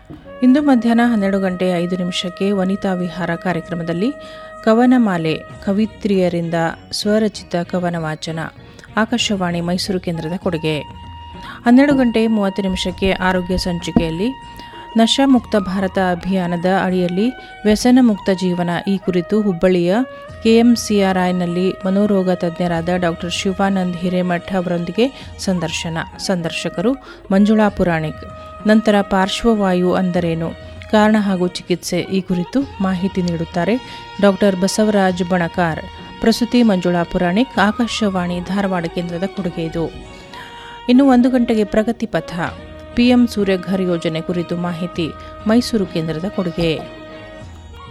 ಇಂದು ಮಧ್ಯಾಹ್ನ ಹನ್ನೆರಡು ಗಂಟೆ ಐದು ನಿಮಿಷಕ್ಕೆ ವನಿತಾ ವಿಹಾರ ಕಾರ್ಯಕ್ರಮದಲ್ಲಿ ಕವನಮಾಲೆ ಕವಿತ್ರಿಯರಿಂದ ಸ್ವರಚಿತ ಕವನ ವಾಚನ ಆಕಾಶವಾಣಿ ಮೈಸೂರು ಕೇಂದ್ರದ ಕೊಡುಗೆ ಹನ್ನೆರಡು ಗಂಟೆ ಮೂವತ್ತು ನಿಮಿಷಕ್ಕೆ ಆರೋಗ್ಯ ಸಂಚಿಕೆಯಲ್ಲಿ ನಶಾಮುಕ್ತ ಭಾರತ ಅಭಿಯಾನದ ಅಡಿಯಲ್ಲಿ ವ್ಯಸನ ಮುಕ್ತ ಜೀವನ ಈ ಕುರಿತು ಹುಬ್ಬಳ್ಳಿಯ ಕೆಎಂಸಿಆರ್ಐನಲ್ಲಿ ಮನೋರೋಗ ತಜ್ಞರಾದ ಡಾಕ್ಟರ್ ಶಿವಾನಂದ್ ಹಿರೇಮಠ ಅವರೊಂದಿಗೆ ಸಂದರ್ಶನ ಸಂದರ್ಶಕರು ಮಂಜುಳಾ ಪುರಾಣಿಕ್ ನಂತರ ಪಾರ್ಶ್ವವಾಯು ಅಂದರೇನು ಕಾರಣ ಹಾಗೂ ಚಿಕಿತ್ಸೆ ಈ ಕುರಿತು ಮಾಹಿತಿ ನೀಡುತ್ತಾರೆ ಡಾಕ್ಟರ್ ಬಸವರಾಜ್ ಬಣಕಾರ್ ಪ್ರಸ್ತುತಿ ಮಂಜುಳಾ ಪುರಾಣಿಕ್ ಆಕಾಶವಾಣಿ ಧಾರವಾಡ ಕೇಂದ್ರದ ಕೊಡುಗೆ ಇದು ಇನ್ನು ಒಂದು ಗಂಟೆಗೆ ಪ್ರಗತಿ ಪಥ ಪಿಎಂ ಸೂರ್ಯಘರ್ ಯೋಜನೆ ಕುರಿತು ಮಾಹಿತಿ ಮೈಸೂರು ಕೇಂದ್ರದ ಕೊಡುಗೆ